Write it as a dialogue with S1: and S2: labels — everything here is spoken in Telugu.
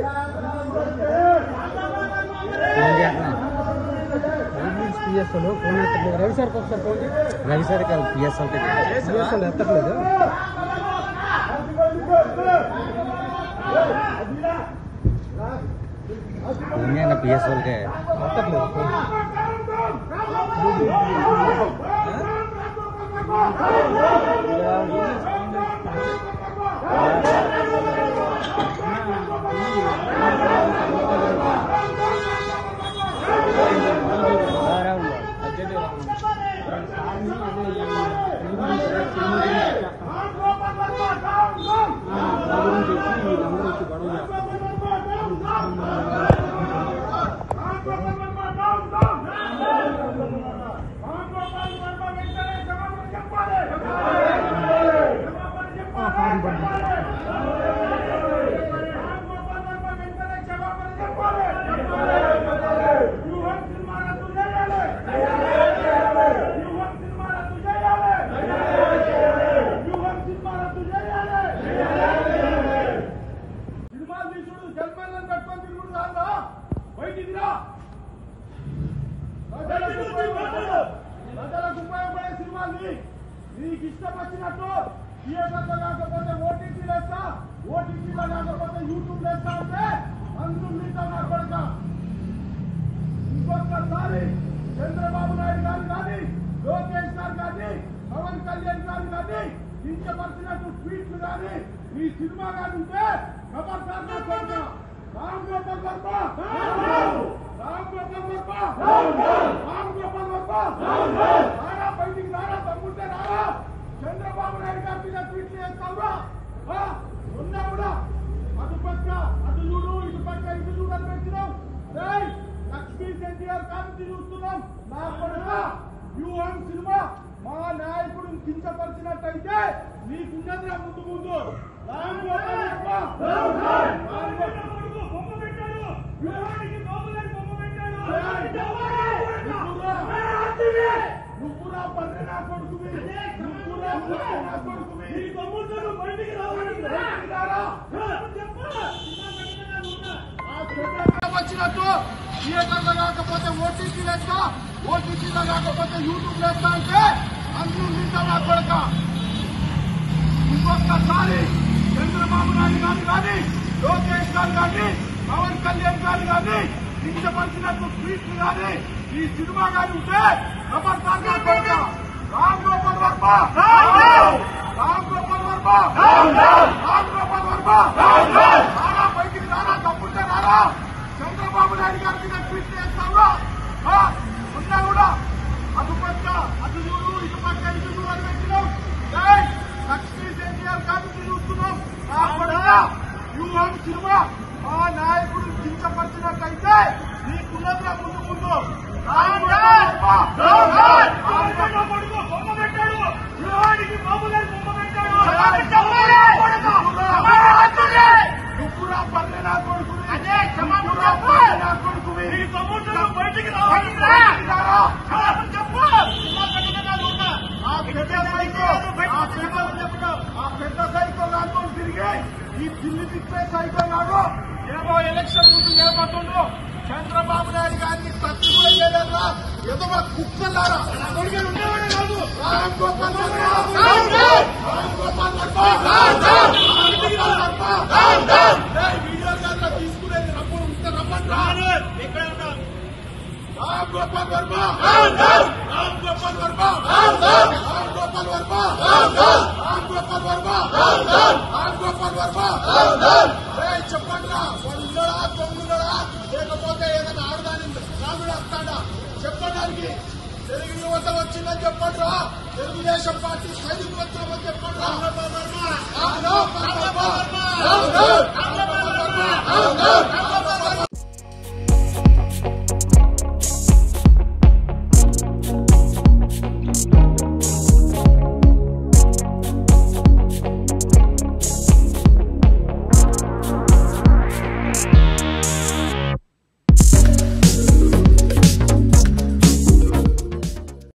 S1: ఫోన్ చేస్తున్నా
S2: పిఎస్ఎల్ ఫోన్ ఎత్తట్లేదు రవి సార్కి ఒకసారి ఫోన్ చేయి.
S1: రవి సార్ కాదు పిఎస్ఎల్
S2: పిఎస్ఎల్ ఎత్తట్లేదు
S1: అన్న పిఎస్ఎల్కే
S2: ఎత్తట్లేదు ఫోన్.
S3: సినిమాలు తీసుడు జన్మలను పెట్టుకొని తిరుగుడు కాదా బయటికి రా ప్రజలకు ఉపయోగపడే ప్రజలకు ఉపయోగపడే సినిమాల్ని నీకు ఇష్టం వచ్చినట్టు థియేటర్లో కాకపోతే ఓటీటీ లేస్తా ఓటీటీలో కాకపోతే యూట్యూబ్ లేస్తా అంటే అందు మీతో నా కొడక ఇంకొకసారి చంద్రబాబు నాయుడు గారు కానీ లోకేష్ గారు కానీ పవన్ కళ్యాణ్ గారు కానీ కించపరిచినట్టు ట్వీట్లు కానీ ఈ సినిమా కానీ ఉంటే ఖబర్దార్ నా కొడుక రామ్ గోపాల్ వర్మ రామ్ గోపాల్ వర్మ రామ్ గోపాల్ వర్మ రారా బయటికి రారా తమ్ముంటే రారా చంద్రబాబు నాయుడు గారి మీద ట్వీట్లు చేస్తావురా ఆ? ఉన్నా కూడా అటు పక్క అటు చూడు ఇటు పక్క ఇటు చూడని పెట్టినాం ఏయ్, లక్ష్మీ ఎన్టీఆర్ కాంతి చూస్తున్నాం నా కొడుక వ్యూహం సినిమా మా నాయకుడు కించపరిచినట్టయితే నీకున్నదిరా ముందు ముందు రామ్ గోపాల్ వర్మ. రామ్ గోపాల్ బొమ్మ పెట్టాడు వ్యూహానికి బాబులేని బొమ్మ పెట్టాడు నువ్వురా. నువ్వురా బర్రె నా కొడుకువి నువ్వురా బర్రె నా కొడుకువి నీ తమ్ముడు బయటికి రావాలి రారా ఆ చెడ్డ వచ్చినట్టు థియేటర్లో కాకపోతే ఓటీటీ లెక్క ఓటీటీలో కాకపోతే యూట్యూబ్ లెక్క అంటే అన్ని నిండా నా కొడక ఇంకొకసారి చంద్రబాబు నాయుడు గారు కానీ లోకేష్ గారు కానీ పవన్ కళ్యాణ్ గారు కానీ కించపరిచినట్టు ట్వీట్లు కానీ ఈ సినిమా కానీ ఉంటే ఖబర్దార్ నా కొడక రామ్ గోపాల్ వర్మ రామ్ గోపాల్ వర్మ రామ్ గోపాల్ వర్మ రారా బయటికి రారా తప్పుంటే రారా చంద్రబాబు నాయుడు గారి మీద ట్వీట్ చేస్తావురా ఆ? ఉన్నా కూడా అటు పక్క అటు చూడు ఇటు పక్క ఇటు చూడు అని పెట్టినాం ఏయ్, లక్ష్మీ ఎన్టీఆర్ కాబట్టి చూస్తున్నాం నా కొడుక వ్యూహం సినిమా మా నాయకుడు కించపరిచినట్టయితే నీకున్నదిరా ముందు ముందు రామ్ గోపాల్ వర్మ. రామ్ గోపాల్ కొడుకు బొమ్మ పెట్టాడు వ్యూహానికి బాబులేని బొమ్మ పెట్టాడు నువ్వురా బర్రె నా కొడుకువి నువ్వురా బర్రె నా కొడుకువి నీ తమ్ముడు బయటికి రావాలి రారా. ఆ పెద్ద సైకో ఆ పెద్ద ఆ పెద్ద సైకో రాకుండా తిరిగి ఈ ఢిల్లీ తిప్పే సైకో నాడు ఏమో ఎలక్షన్ ముందు ఏమవుతుండ్రు చంద్రబాబు నాయుడు గారిని టచ్ కూడా చేయలేదా ఏదో మా కుక్కలారా కొడుకులు ఉండేవాడే కాదు రామ్ గోపాల్ వర్మ రామ్ గోపాల్ వర్మ ఏయ్, వీడియో గారిలో తీసుకునేది రమ్మని ఉంటే రమ్మంటారు ఇక్కడ ఉన్నారు రామ్ గోపాల్ వర్మ రామ్ గోపాల్ వర్మ రామ్ గోపాల్ వర్మ రామ్ గోపాల్ వర్మ రామ్ గోపాల్ వర్మ ఏయ్, చెప్పండి రా వాడు ఉన్నాడా తొంగున్నాడా లేకపోతే ఏదైనా ఆడదాని రాముడు వస్తాడా చెప్పడానికి తెలుగు యువత వచ్చిందని చెప్పండి రా తెలుగుదేశం పార్టీ సైనికులు వచ్చామని చెప్పండి రా రామ్ గోపాల్ వర్మ రామ్ గోపాల్ వర్మ రామ్ గోపాల్ వర్మ